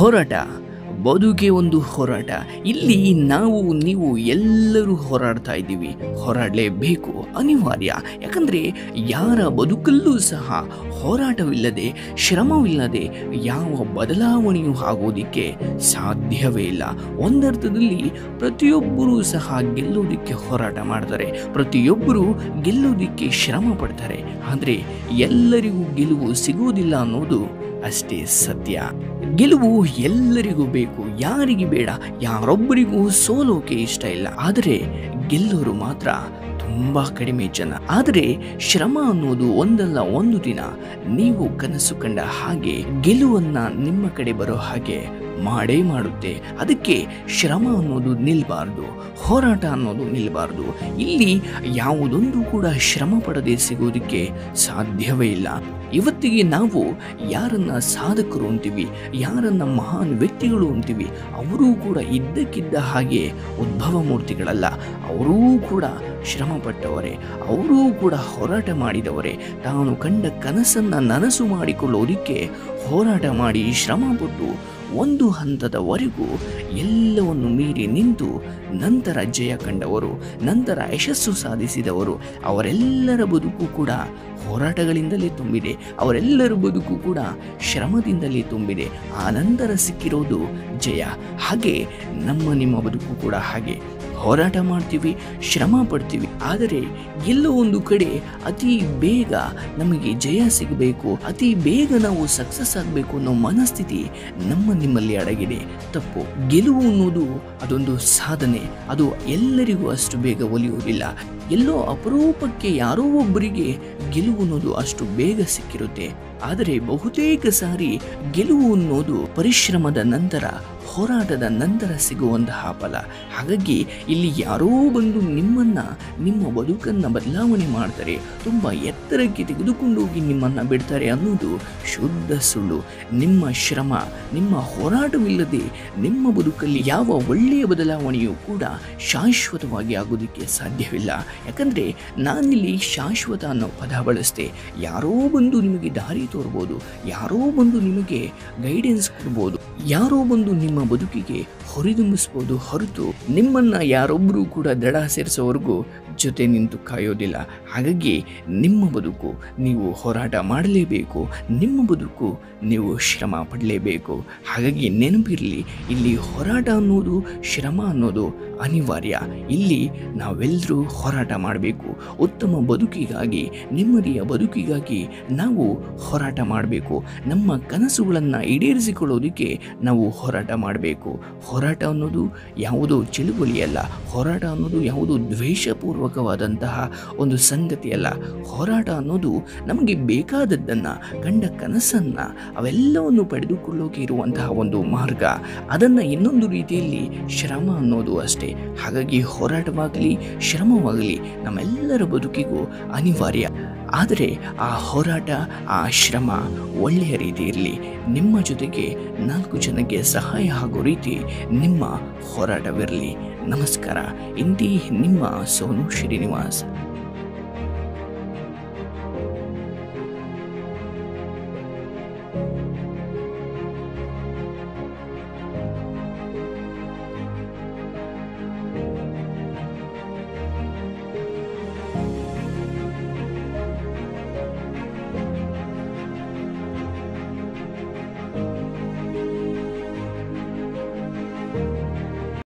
ಹೋರಾಟ ಬದುಕೆ ಒಂದು ಹೋರಾಟ ಇಲ್ಲಿ ನಾವು ನೀವು ಎಲ್ಲರೂ ಹೋರಾಡ್ತಾ ಇದ್ದೀವಿ ಹೋರಾಡಲೇಬೇಕು ಅನಿವಾರ್ಯ ಯಾಕಂದರೆ ಯಾರ ಬದುಕಲ್ಲೂ ಸಹ ಹೋರಾಟವಿಲ್ಲದೆ ಶ್ರಮವಿಲ್ಲದೆ ಯಾವ ಬದಲಾವಣೆಯೂ ಆಗೋದಿಕ್ಕೆ ಸಾಧ್ಯವೇ ಇಲ್ಲ ಒಂದರ್ಥದಲ್ಲಿ ಪ್ರತಿಯೊಬ್ಬರೂ ಸಹ ಗೆಲ್ಲೋದಿಕ್ಕೆ ಹೋರಾಟ ಮಾಡ್ತಾರೆ ಪ್ರತಿಯೊಬ್ಬರು ಗೆಲ್ಲೋದಿಕ್ಕೆ ಶ್ರಮ ಪಡ್ತಾರೆ ಆದರೆ ಎಲ್ಲರಿಗೂ ಗೆಲುವು ಸಿಗೋದಿಲ್ಲ ಅನ್ನೋದು ಅಷ್ಟೇ ಸತ್ಯ ಗೆಲುವು ಎಲ್ಲರಿಗೂ ಬೇಕು ಯಾರಿಗೆ ಬೇಡ ಯಾರೊಬ್ಬರಿಗೂ ಸೋಲೋಕೆ ಇಷ್ಟ ಇಲ್ಲ ಆದರೆ ಗೆಲ್ಲೋರು ಮಾತ್ರ ತುಂಬಾ ಕಡಿಮೆ ಜನ ಆದರೆ ಶ್ರಮ ಅನ್ನೋದು ಒಂದಲ್ಲ ಒಂದು ದಿನ ನೀವು ಕನಸು ಕಂಡ ಹಾಗೆ ಗೆಲುವನ್ನ ನಿಮ್ಮ ಕಡೆ ಬರೋ ಹಾಗೆ ಮಾಡೇ ಮಾಡುತ್ತೆ ಅದಕ್ಕೆ ಶ್ರಮ ಅನ್ನೋದು ನಿಲ್ಬಾರ್ದು ಹೋರಾಟ ಅನ್ನೋದು ನಿಲ್ಬಾರ್ದು ಇಲ್ಲಿ ಯಾವುದೊಂದು ಕೂಡ ಶ್ರಮ ಪಡದೆ ಸಿಗೋದಕ್ಕೆ ಸಾಧ್ಯವೇ ಇಲ್ಲ ಇವತ್ತಿಗೆ ನಾವು ಯಾರನ್ನ ಸಾಧಕರು ಅಂತೀವಿ ಯಾರನ್ನ ಮಹಾನ್ ವ್ಯಕ್ತಿಗಳು ಅಂತೀವಿ ಅವರೂ ಕೂಡ ಇದ್ದಕ್ಕಿದ್ದ ಹಾಗೆ ಉದ್ಭವ ಮೂರ್ತಿಗಳಲ್ಲ ಅವರೂ ಕೂಡ ಶ್ರಮ ಪಟ್ಟವರೇ ಅವರೂ ಕೂಡ ಹೋರಾಟ ಮಾಡಿದವರೇ ತಾನು ಕಂಡ ಕನಸನ್ನ ನನಸು ಮಾಡಿಕೊಳ್ಳೋದಿಕ್ಕೆ ಹೋರಾಟ ಮಾಡಿ ಶ್ರಮ ಪಟ್ಟು ಒಂದು ಹಂತದವರೆಗೂ ಎಲ್ಲವನ್ನು ಮೀರಿ ನಿಂತು ನಂತರ ಜಯ ಕಂಡವರು ನಂತರ ಯಶಸ್ಸು ಸಾಧಿಸಿದವರು ಅವರೆಲ್ಲರ ಬದುಕು ಕೂಡ ಹೋರಾಟಗಳಿಂದಲೇ ತುಂಬಿದೆ ಅವರೆಲ್ಲರ ಬದುಕು ಕೂಡ ಶ್ರಮದಿಂದಲೇ ತುಂಬಿದೆ ಆ ನಂತರ ಸಿಕ್ಕಿರೋದು ಜಯ ಹಾಗೆ ನಮ್ಮ ನಿಮ್ಮ ಬದುಕು ಕೂಡ ಹಾಗೆ ಹೋರಾಟ ಮಾಡ್ತೀವಿ ಶ್ರಮ ಪಡ್ತೀವಿ ಆದರೆ ಎಲ್ಲೋ ಒಂದು ಕಡೆ ಅತಿ ಬೇಗ ನಮಗೆ ಜಯ ಸಿಗಬೇಕು ಅತಿ ಬೇಗ ನಾವು ಸಕ್ಸಸ್ ಆಗಬೇಕು ಅನ್ನೋ ಮನಸ್ಥಿತಿ ನಮ್ಮ ನಿಮ್ಮಲ್ಲಿ ಅಡಗಿದೆ ತಪ್ಪು ಗೆಲುವು ಅನ್ನೋದು ಅದೊಂದು ಸಾಧನೆ ಅದು ಎಲ್ಲರಿಗೂ ಅಷ್ಟು ಬೇಗ ಒಲಿಯುವುದಿಲ್ಲ ಎಲ್ಲೋ ಅಪರೂಪಕ್ಕೆ ಯಾರೋ ಒಬ್ಬರಿಗೆ ಗೆಲುವು ಅನ್ನೋದು ಅಷ್ಟು ಬೇಗ ಸಿಕ್ಕಿರುತ್ತೆ ಆದರೆ ಬಹುತೇಕ ಸಾರಿ ಗೆಲುವು ಅನ್ನೋದು ಪರಿಶ್ರಮದ ನಂತರ ಹೋರಾಟದ ನಂತರ ಸಿಗುವಂತಹ ಫಲ ಹಾಗಾಗಿ ಇಲ್ಲಿ ಯಾರೋ ಬಂದು ನಿಮ್ಮನ್ನ ನಿಮ್ಮ ಬದುಕನ್ನ ಬದಲಾವಣೆ ಮಾಡ್ತಾರೆ ತುಂಬಾ ಎತ್ತರಕ್ಕೆ ತೆಗೆದುಕೊಂಡು ಹೋಗಿ ನಿಮ್ಮನ್ನ ಬಿಡ್ತಾರೆ ಅನ್ನೋದು ಶುದ್ಧ ಸುಳ್ಳು ನಿಮ್ಮ ಶ್ರಮ ನಿಮ್ಮ ಹೋರಾಟವಿಲ್ಲದೆ ನಿಮ್ಮ ಬದುಕಲ್ಲಿ ಯಾವ ಒಳ್ಳೆಯ ಬದಲಾವಣೆಯೂ ಕೂಡ ಶಾಶ್ವತವಾಗಿ ಆಗೋದಕ್ಕೆ ಸಾಧ್ಯವಿಲ್ಲ ಯಾಕಂದ್ರೆ ನಾನಿಲ್ಲಿ ಶಾಶ್ವತ ಅನ್ನೋ ಪದ ಬಳಸ್ತೆ ಯಾರೋ ಬಂದು ನಿಮಗೆ ದಾರಿ ತೋರ್ಬೋದು ಯಾರೋ ಬಂದು ನಿಮಗೆ ಗೈಡೆನ್ಸ್ ಕೊಡ್ಬೋದು ಯಾರೋ ಬಂದು ನಿಮ್ಮ ಬದುಕಿಗೆ ಹೊರಿದುಂಬಿಸ್ಬೋದು ಹೊರತು ನಿಮ್ಮನ್ನ ಯಾರೊಬ್ಬರೂ ಕೂಡ ದಡ ಸೇರಿಸೋವರೆಗೂ ಜೊತೆ ನಿಂತು ಕಾಯೋದಿಲ್ಲ ಹಾಗಾಗಿ ನಿಮ್ಮ ಬದುಕು ನೀವು ಹೋರಾಟ ಮಾಡಲೇಬೇಕು ನಿಮ್ಮ ಬದುಕು ನೀವು ಶ್ರಮ ಪಡಲೇಬೇಕು ಹಾಗಾಗಿ ನೆನಪಿರಲಿ ಇಲ್ಲಿ ಹೋರಾಟ ಅನ್ನೋದು ಶ್ರಮ ಅನ್ನೋದು ಅನಿವಾರ್ಯ ಇಲ್ಲಿ ನಾವೆಲ್ಲರೂ ಹೋರಾಟ ಮಾಡಬೇಕು ಉತ್ತಮ ಬದುಕಿಗಾಗಿ ನೆಮ್ಮದಿಯ ಬದುಕಿಗಾಗಿ ನಾವು ಹೋರಾಟ ಮಾಡಬೇಕು ನಮ್ಮ ಕನಸುಗಳನ್ನು ಈಡೇರಿಸಿಕೊಳ್ಳೋದಕ್ಕೆ ನಾವು ಹೋರಾಟ ಮಾಡಬೇಕು ಹೋರಾಟ ಅನ್ನೋದು ಯಾವುದೋ ಚಳುವಳಿಯಲ್ಲ ಹೋರಾಟ ಅನ್ನೋದು ಯಾವುದೋ ದ್ವೇಷಪೂರ್ವಕವಾದಂತಹ ಒಂದು ಸಂಗತಿಯಲ್ಲ ಹೋರಾಟ ಅನ್ನೋದು ನಮಗೆ ಬೇಕಾದದ್ದನ್ನು ಕಂಡ ಕನಸನ್ನು ಅವೆಲ್ಲವನ್ನು ಪಡೆದುಕೊಳ್ಳೋಕೆ ಇರುವಂತಹ ಒಂದು ಮಾರ್ಗ ಅದನ್ನು ಇನ್ನೊಂದು ರೀತಿಯಲ್ಲಿ ಶ್ರಮ ಅನ್ನೋದು ಅಷ್ಟೇ ಹಾಗಾಗಿ ಹೋರಾಟವಾಗಲಿ ಶ್ರಮವಾಗಲಿ ನಮ್ಮೆಲ್ಲರ ಬದುಕಿಗೂ ಅನಿವಾರ್ಯ ಆದರೆ ಆ ಹೋರಾಟ ಆ ಶ್ರಮ ಒಳ್ಳೆಯ ರೀತಿ ಇರಲಿ ನಿಮ್ಮ ಜೊತೆಗೆ ನಾಲ್ಕು ಜನಕ್ಕೆ ಸಹಾಯ ಆಗೋ ರೀತಿ ನಿಮ್ಮ ಹೋರಾಟವಿರಲಿ ನಮಸ್ಕಾರ ಇಂತಿ ನಿಮ್ಮ ಸೋನು ಶ್ರೀನಿವಾಸ್